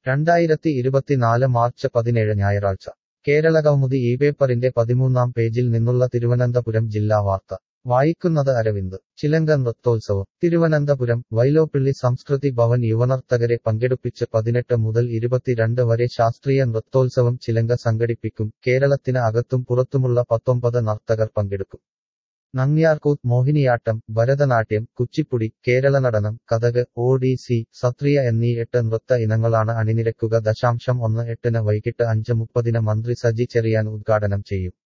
രണ്ടായിരത്തി ഇരുപത്തിനാല് മാർച്ച് പതിനേഴ് ഞായറാഴ്ച കേരളകൗമുദി ഈ പേപ്പറിന്റെ പതിമൂന്നാം പേജിൽ നിന്നുള്ള തിരുവനന്തപുരം ജില്ലാ വാർത്ത വായിക്കുന്നത് അരവിന്ദ് ചിലങ്ക നൃത്തോത്സവം തിരുവനന്തപുരം വൈലോപ്പിള്ളി സംസ്കൃതി ഭവൻ യുവനർത്തകരെ പങ്കെടുപ്പിച്ച് പതിനെട്ട് മുതൽ ഇരുപത്തിരണ്ട് വരെ ശാസ്ത്രീയ നൃത്തോത്സവം ചിലങ്ക സംഘടിപ്പിക്കും കേരളത്തിന് അകത്തും പുറത്തുമുള്ള പത്തൊമ്പത് നർത്തകർ പങ്കെടുക്കും നങ്ങ്യാർകൂത്ത് മോഹിനിയാട്ടം ഭരതനാട്യം കുച്ചിപ്പുടി കേരളനടനം കഥക് ഒഡീസി സത്രിയ എന്നീ എട്ട് നൃത്ത ഇനങ്ങളാണ് അണിനിരക്കുക ദശാംശം ഒന്ന് എട്ടിന് വൈകിട്ട് അഞ്ച് മുപ്പതിന് മന്ത്രി സജി ചെറിയാൻ ഉദ്ഘാടനം ചെയ്യും